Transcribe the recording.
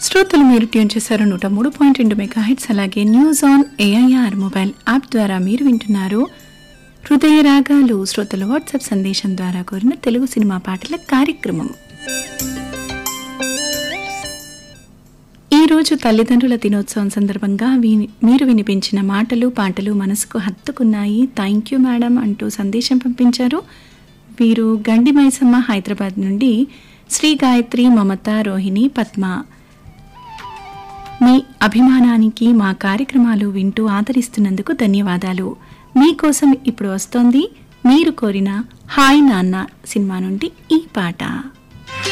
శ్రోతలు మీరు ట్యూన్ చేశారు నూట మూడు పాయింట్ రెండు మెగా హిట్స్ అలాగే news on AIR mobile app ద్వారా మీరు వింటున్నారు హృదయ రాగాలు శ్రోతలు వాట్సాప్ సందేశం ద్వారా కోరిన తెలుగు సినిమా పాటల కార్యక్రమం ఈ రోజు తల్లిదండ్రుల దినోత్సవం సందర్భంగా విని- మీరు వినిపించిన మాటలు పాటలు మనసుకు హత్తుకున్నాయి థ్యాంక్ యూ మేడం అంటూ సందేశం పంపించారు వీరు గండి మైసమ్మ హైదరాబాద్ నుండి శ్రీ గాయత్రి మమత రోహిణి పద్మ మీ అభిమానానికి మా కార్యక్రమాలు వింటూ ఆదరిస్తున్నందుకు ధన్యవాదాలు మీకోసం ఇప్పుడు వస్తోంది మీరు కోరిన హాయ్ నాన్న సినిమా నుండి ఈ పాట